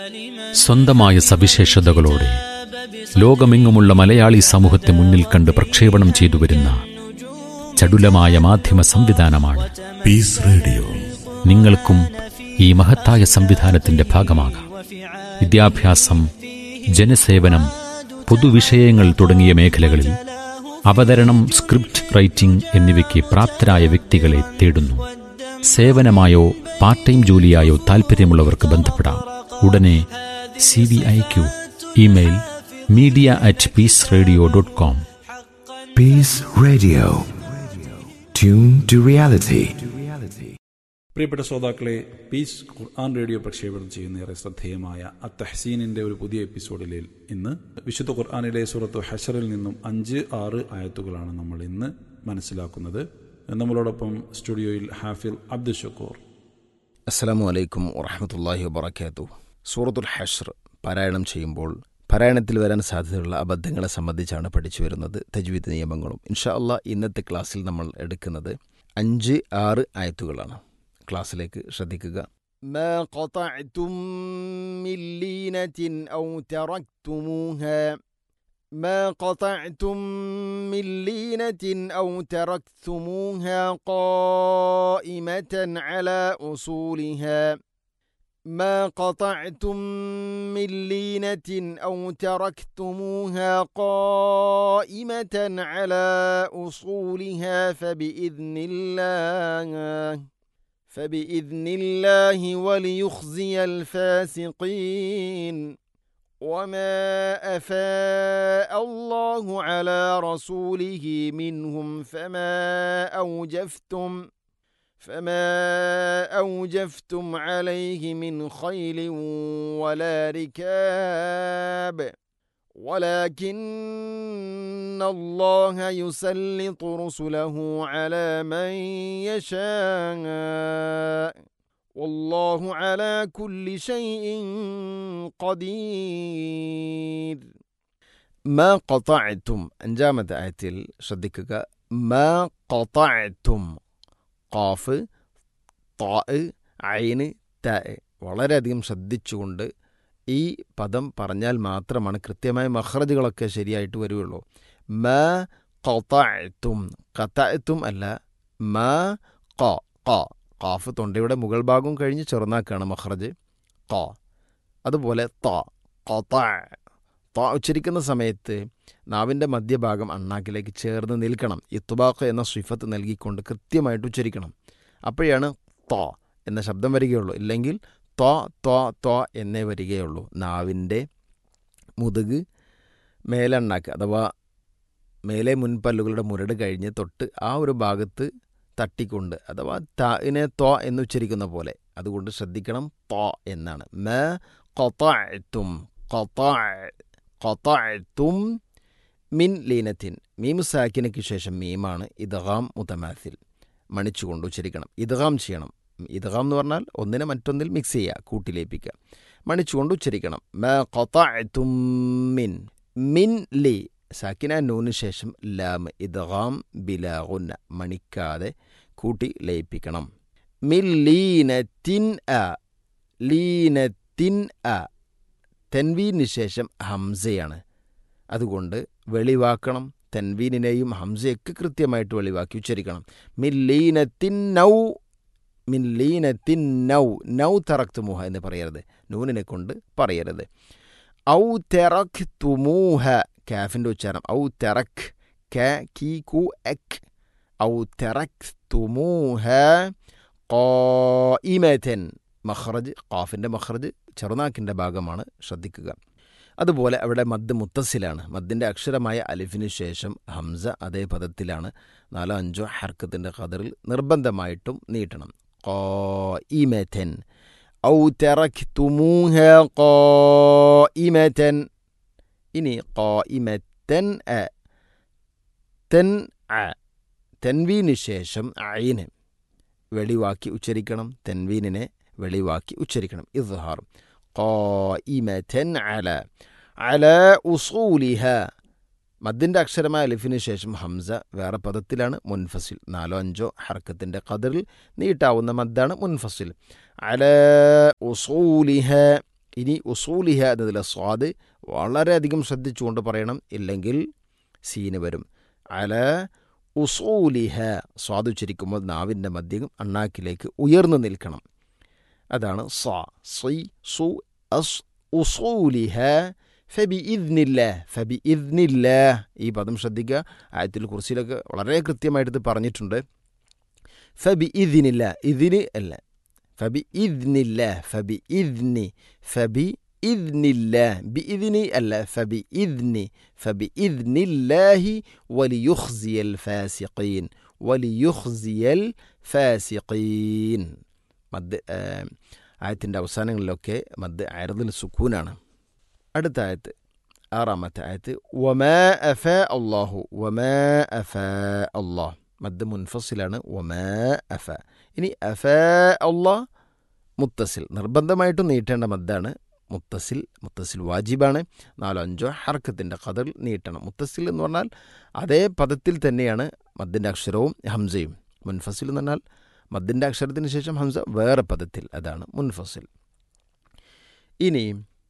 സ്വന്തമായ സവിശേഷതകളോടെ ലോകമെങ്ങുമുള്ള മലയാളി സമൂഹത്തെ മുന്നിൽ കണ്ട് പ്രക്ഷേപണം ചെയ്തു വരുന്ന ചടുലമായ മാധ്യമ സംവിധാനമാണ് പീസ് റേഡിയോ നിങ്ങൾക്കും ഈ മഹത്തായ സംവിധാനത്തിന്റെ ഭാഗമാകാം വിദ്യാഭ്യാസം ജനസേവനം പൊതുവിഷയങ്ങൾ തുടങ്ങിയ മേഖലകളിൽ അവതരണം സ്ക്രിപ്റ്റ് റൈറ്റിംഗ് എന്നിവയ്ക്ക് പ്രാപ്തരായ വ്യക്തികളെ തേടുന്നു സേവനമായോ പാർട്ട് ടൈം ജോലിയായോ താൽപ്പര്യമുള്ളവർക്ക് ബന്ധപ്പെടാം ഉടനെ C V I Q email media at peace radio dot com peace radio tune to reality പ്രിയപ്പെട്ട ശ്രോതാക്കളെ പീസ് ഖുർആൻ റേഡിയോ പ്രക്ഷേപണം ചെയ്യുന്ന ഏറെ ശ്രദ്ധേയമായ അത്തഹസീനിന്റെ ഒരു പുതിയ എപ്പിസോഡിൽ ഇന്ന് വിശുദ്ധ ഖുർആാനിലെ സുറത്ത് ഹഷറിൽ നിന്നും അഞ്ച് ആറ് ആയത്തുകളാണ് നമ്മൾ ഇന്ന് മനസ്സിലാക്കുന്നത് നമ്മളോടൊപ്പം സ്റ്റുഡിയോയിൽ ഹാഫിൽ അബ്ദുൽ ഷക്കൂർ അസ്സലാമു അലൈക്കും വറഹമത്തല്ലാഹി വബർക്കാത്തു സൂറത്തുൽ ഹഷ്ർ പാരായണം ചെയ്യുമ്പോൾ പാരായണത്തിൽ വരാൻ സാധ്യതയുള്ള അബദ്ധങ്ങളെ സംബന്ധിച്ചാണ് പഠിച്ചു വരുന്നത് തജ്വീദ് നിയമങ്ങളും ഇൻഷാ അള്ളാ ഇന്നത്തെ ക്ലാസ്സിൽ നമ്മൾ എടുക്കുന്നത് അഞ്ച് ആറ് ആയത്തുകളാണ് ക്ലാസ്സിലേക്ക് ശ്രദ്ധിക്കുക ما قطعتم من لينة أو تركتموها ما قطعتم من لينة أو تركتموها قائمة على أصولها ما قطعتم من لينة أو تركتموها قائمة على أصولها فبإذن الله فبإذن الله وليخزي الفاسقين وما أفاء الله على رسوله منهم فما أوجفتم فما أوجفتم عليه من خيل ولا ركاب ولكن الله يسلط رسله على من يشاء والله على كل شيء قدير ما قطعتم أنجامة آية ശ്രദ്ധിക്കുക ما قطعتم ഖാഫ് താ ഐന് ത വളരെയധികം ശ്രദ്ധിച്ചുകൊണ്ട് ഈ പദം പറഞ്ഞാൽ മാത്രമാണ് കൃത്യമായ മഹ്റജുകളൊക്കെ ശരിയായിട്ട് വരികയുള്ളൂ മ കത്താഴ്ത്തും കത്താഴ്ത്തും അല്ല മ ക ക കാഫ് തൊണ്ടയുടെ മുകൾ ഭാഗം കഴിഞ്ഞ് ചെറുനാക്കാണ് മഹ്റജ് ക അതുപോലെ ത കത്ത ത ഉച്ചരിക്കുന്ന സമയത്ത് നാവിൻ്റെ മധ്യഭാഗം അണ്ണാക്കിലേക്ക് ചേർന്ന് നിൽക്കണം ഇത്തുബാഖ് എന്ന സിഫത്ത് നൽകിക്കൊണ്ട് കൃത്യമായിട്ട് ഉച്ചരിക്കണം അപ്പോഴാണ് ത എന്ന ശബ്ദം വരികയുള്ളൂ ഇല്ലെങ്കിൽ ത്വ ത്വ ത്വ എന്നേ വരികയുള്ളൂ നാവിൻ്റെ മുതുക് മേലെണ്ണാക്ക് അഥവാ മേലെ മുൻപല്ലുകളുടെ മുരട് കഴിഞ്ഞ് തൊട്ട് ആ ഒരു ഭാഗത്ത് തട്ടിക്കൊണ്ട് അഥവാ താഇനെ ത്വ എന്ന് ഉച്ചരിക്കുന്ന പോലെ അതുകൊണ്ട് ശ്രദ്ധിക്കണം ത്വ എന്നാണ് മ കൊത്താഴ്ത്തും കൊത്താഴ്ത്തും മിൻ ലീനത്തിൻ മീം സാക്കിനയ്ക്ക് ശേഷം മീമാണ് ഇദ്ഗാം മുതമാസിൽ മണിച്ചുകൊണ്ട് ഉച്ചരിക്കണം ഇദ്ഗാം ചെയ്യണം ഇദ്ഗാം എന്ന് പറഞ്ഞാൽ ഒന്നിനെ മറ്റൊന്നിൽ മിക്സ് ചെയ്യുക കൂട്ടിലേപ്പിക്കുക മണിച്ചുകൊണ്ട് ഉച്ചരിക്കണം മ കൊത്താഴ്ത്തും മിൻ മിൻ ലി സാക്കിന നൂന് ശേഷം ലാം ഇദ്ഗാം ബിലാഗുന്ന മണിക്കാതെ കൂട്ടി ലയിപ്പിക്കണം മിൻ ലീനത്തിൻ അ ലീനത്തിൻ അ തെൻവീന് ശേഷം ഹംസയാണ് അതുകൊണ്ട് വെളിവാക്കണം തെൻവീനിനെയും ഹംസയൊക്കെ കൃത്യമായിട്ട് വെളിവാക്കി ഉച്ചരിക്കണം മില്ലീനത്തിൻ നൗ മില്ലീനത്തിൻ നൗ നൗ തറക്തുമുഹ എന്ന് പറയരുത് നൂനിനെ കൊണ്ട് പറയരുത് ഔ തെറക് തുമൂഹ കാഫിൻ്റെ ഉച്ചാരണം ഔ തെറക് ക കി കു എക് ഔ തെറക് തുമൂഹ ഖായിമതൻ മഖ്റജ് ഖാഫിൻ്റെ മഖ്റജ് ചെറുനാക്കിൻ്റെ ഭാഗമാണ് ശ്രദ്ധിക്കുക അതുപോലെ അവിടെ മദ് മുത്തസിലാണ് മദ്ദിൻ്റെ അക്ഷരമായ അലിഫിന് ശേഷം ഹംസ അതേ പദത്തിലാണ് നാലോ അഞ്ചോ ഹർക്കത്തിൻ്റെ ഖദറിൽ നിർബന്ധമായിട്ടും നീട്ടണം ഖായിമതൻ ഔ തറക്തുമൂഹ ഖായിമതൻ ഇനി ഖായിമത്തൻ അ തൻ അ തെൻവീന് ശേഷം ഐന് വെളിവാക്കി ഉച്ചരിക്കണം തെൻവീനിനെ വെളിവാക്കി ഉച്ചരിക്കണം ഇദ്ഹാർ ഖായിമതൻ അല അല ഉസൂലിഹ മദ്ദിൻ്റെ അക്ഷരമായ അലിഫിന് ശേഷം ഹംസ വേറെ പദത്തിലാണ് മുൻഫസിൽ നാലോ അഞ്ചോ ഹർക്കത്തിൻ്റെ കതിറിൽ നീട്ടാവുന്ന മദ്ദാണ് മുൻഫസിൽ അല ഉസൂലിഹ ഇനി ഉസൂലിഹ എന്നതിലെ സ്വാദ് വളരെയധികം ശ്രദ്ധിച്ചുകൊണ്ട് പറയണം ഇല്ലെങ്കിൽ സീന് വരും അല ഉസൂലിഹ സ്വാദ് ഉച്ചരിക്കുമ്പോൾ നാവിൻ്റെ മധ്യം അണ്ണാക്കിലേക്ക് ഉയർന്നു നിൽക്കണം അതാണ് സ സി സു അസ് ഉസൂലിഹ ഫബി ഇദ്നില്ല ഫബി ഇദ്നില്ല ഈ പദം ശ്രദ്ധിക്കുക ആയത്തിൽ കുറിച്ചിലൊക്കെ വളരെ കൃത്യമായിട്ട് ഇത് പറഞ്ഞിട്ടുണ്ട് ഫബി ഇദിനില്ല ഇതിന് അല്ല ഫബി ഇദ്നില്ല ഫബി ഇദ്നി ഫബി ഇദ്നില്ല ബി ഇതിനി അല്ല ഫബി ഇദ്നി ഫബി ഇദ്നില്ലാഹി വലിയുഖ്സിയൽ ഫാസിഖീൻ വലിയുഖ്സിയൽ ഫാസിഖീൻ മദ് ആയത്തിൻ്റെ അവസാനങ്ങളിലൊക്കെ മദ് അയറദിൽ സുക്കൂനാണ് അടുത്ത ആയത്ത് ആറാമത്തെ ആയത്ത് വമാ അഫ അള്ളാഹു വമാ അഫ അള്ളാഹ് മദ് മുൻഫസിലാണ് വമാ അഫ ഇനി അഫ അള്ളാഹ് മുത്തസിൽ നിർബന്ധമായിട്ടും നീട്ടേണ്ട മദ്ദാണ് മുത്തസിൽ മുത്തസിൽ വാജിബാണ് നാലോ അഞ്ചോ ഹർക്കത്തിൻ്റെ കതിൽ നീട്ടണം മുത്തസിൽ എന്ന് പറഞ്ഞാൽ അതേ പദത്തിൽ തന്നെയാണ് മദ്ദിൻ്റെ അക്ഷരവും ഹംസയും മുൻഫസിൽ എന്ന് പറഞ്ഞാൽ മദ്ദിൻ്റെ അക്ഷരത്തിന് ശേഷം ഹംസ വേറെ പദത്തിൽ അതാണ് മുൻഫസിൽ ഇനി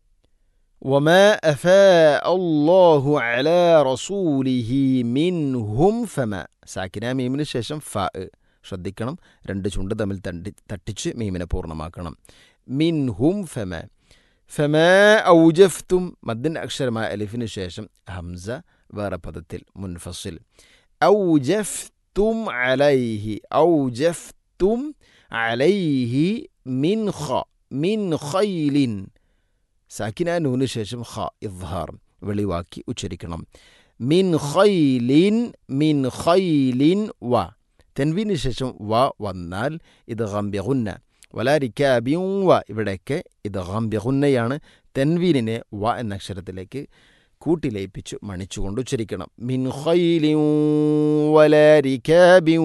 وما أفاء الله على رسوله منهم فما സാക്കിന മീമിന് ശേഷം ഫ ശ്രദ്ധിക്കണം രണ്ട് ചുണ്ട് തമ്മിൽ തണ്ടി തട്ടിച്ച് മീമിനെ പൂർണ്ണമാക്കണം മിൻഹും ഫമ ഫമ ഔജഫ്തും മദ്ദിൻ അക്ഷരമായ അലിഫിന് ശേഷം ഹംസ വേറെ പദത്തിൽ മുൻഫസിൽ ഔജഫ്തും അലൈഹി ഔജഫ്തും അലൈഹി മിൻ ഖ മിൻ ഖൈലിൻ സാക്കിന നൂന് ശേഷം ഖ ഇദ്ഹാർ വെളിവാക്കി ഉച്ചരിക്കണം മിൻ ഖൈലിൻ മിൻ ഖൈലിൻ വ തെൻവീന് ശേഷം വ വന്നാൽ ഇത് ഗംബ്യഹുന്ന വലാരിക്കാബിയും വ ഇവിടെയൊക്കെ ഇത് ഗംബ്യഹുന്നയാണ് തെൻവീനിനെ വ എന്ന അക്ഷരത്തിലേക്ക് കൂട്ടിലയിപ്പിച്ച് മണിച്ചുകൊണ്ട് ഉച്ചരിക്കണം മിൻ ഖൈലിൻ വലാരിക്കാബിയും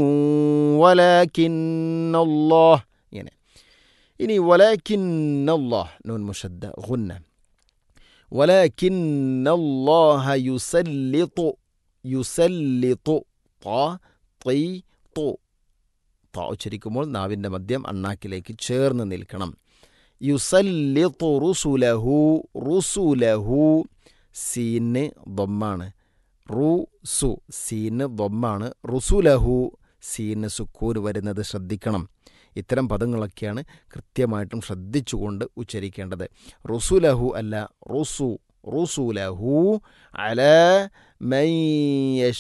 വലാക്കിന്നല്ലാഹ് ഇങ്ങനെ ഇനി വലാക്കിന്നല്ലാഹ് നൂൻ മുഷദ്ദ ഗുന്ന വലാക്കിന്നല്ലാഹ യുസല്ലിതു യുസല്ലിതു ത തൈ തു ത ഉച്ചരിക്കുമ്പോൾ നാവിൻ്റെ മദ്യം അണ്ണാക്കിലേക്ക് ചേർന്ന് നിൽക്കണം യുസല്ലിതു റുസുലഹു റുസുലഹു സീന് ദൊമ്മാണ് റു സു സീന് ദൊമ്മാണ് റുസുലഹു സീന് സുക്കൂന് വരുന്നത് ശ്രദ്ധിക്കണം ഇത്തരം പദങ്ങളൊക്കെയാണ് കൃത്യമായിട്ടും ശ്രദ്ധിച്ചുകൊണ്ട് ഉച്ചരിക്കേണ്ടത് റുസുലഹു അല്ല റുസു റുസുലഹു അല മയ്യഷ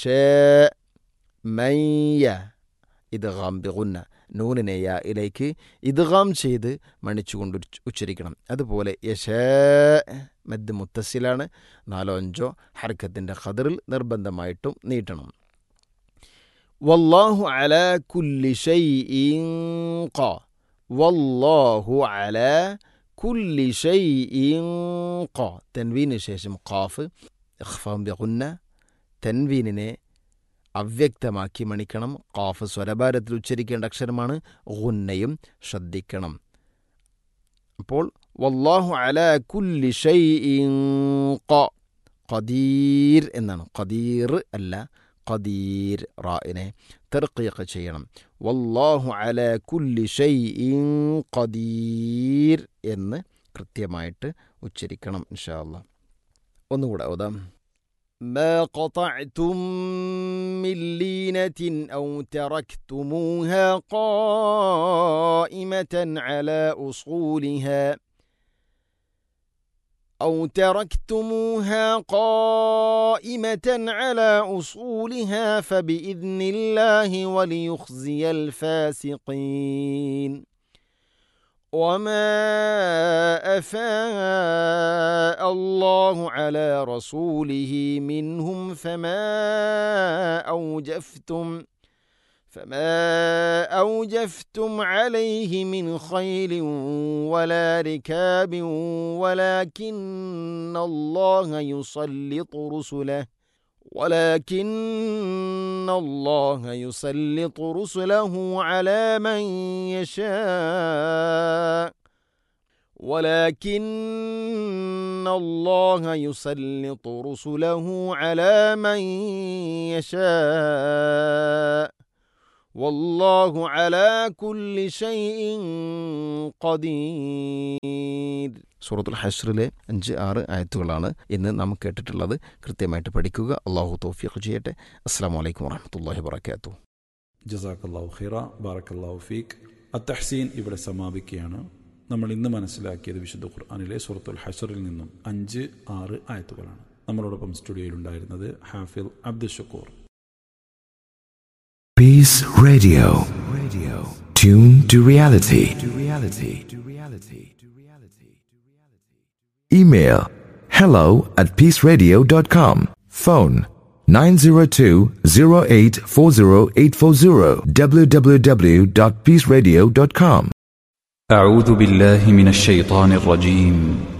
മയ്യ ഇദ്ഗാം ബിഗുന്ന നൂനിനെ യാ ഇലേക്ക് ഇദ്ഗാം ചെയ്ത് മണിച്ചുകൊണ്ട് ഉച്ച- ഉച്ചരിക്കണം അതുപോലെ യശ മദ് മുത്തസിലാണ് നാലോ അഞ്ചോ ഹർക്കത്തിൻ്റെ ഖദറിൽ നിർബന്ധമായിട്ടും നീട്ടണം വല്ലാഹു അല കുല്ലി ഷൈഇൻ ഖ വല്ലാഹു അല കുല്ലി ഷൈഇൻ ഖ തൻവീന് ശേഷം ഖാഫ് ഇഖ്ഫാം ബിഗുന്ന തൻവീനിനെ അവ്യക്തമാക്കി മണിക്കണം ഖാഫ് സ്വരഭാരത്തിൽ ഉച്ചരിക്കേണ്ട അക്ഷരമാണ് ഗുന്നയും ശ്രദ്ധിക്കണം അപ്പോൾ വല്ലാഹു അല കുല്ലി ഷൈഇൻ ഖ ഖദീർ എന്നാണ് ഖദീർ അല്ല ഖദീർ റായിനെ തെർക്കിയൊക്കെ ചെയ്യണം വല്ലാഹു അല കുല്ലി ഷൈഇൻ ഖദീർ എന്ന് കൃത്യമായിട്ട് ഉച്ചരിക്കണം ഇൻഷാ അല്ലാ ഒന്നുകൂടെ ഓതാം ما قطعتم من لينة أو تركتموها قائمة على أصولها أو تركتموها قائمة على أصولها فبإذن الله وليخزي الفاسقين وما أفاء الله على رسوله منهم فما أوجفتم فما أوجفتم عليه من خيل ولا ركاب ولكن الله يسلط رسله ولكن الله يسلط رسله على من يشاء ولكن الله يسلط رسله على من يشاء വല്ലാഹു അലാ കുല്ലി ഷൈഇൻ ഖദീർ സൂറത്തുൽ ഹഷ്റിലെ അഞ്ച് ആറ് ആയത്തുകളാണ് ഇന്ന് നാം കേട്ടിട്ടുള്ളത് കൃത്യമായിട്ട് പഠിക്കുക അള്ളാഹു തൗഫീഖ് ചെയ്യട്ടെ അസ്സാം വലൈക്കും വാഹമത്തല്ലാഹി വാബർക്കാത്തു ജസാഖല്ലാഹു ഖിറ ബാറക്കല്ലാഹു ഫീഖ് അത്തഹ്സീൻ ഇവിടെ സമാപിക്കുകയാണ് നമ്മൾ ഇന്ന് മനസ്സിലാക്കിയത് വിശുദ്ധ ഖുർആാനിലെ സൂറത്തുൽ ഹഷറിൽ നിന്നും അഞ്ച് ആറ് ആയത്തുകളാണ് നമ്മളോടൊപ്പം സ്റ്റുഡിയോയിൽ ഉണ്ടായിരുന്നത് ഹാഫിൽ Abdul ഷക്കൂർ Peace Radio. Radio. Tune to reality. To reality. To reality. To reality. Email hello at peaceradio.com. Phone 902-0840840 www.peaceradio.com. أعوذ بالله من الشيطان الرجيم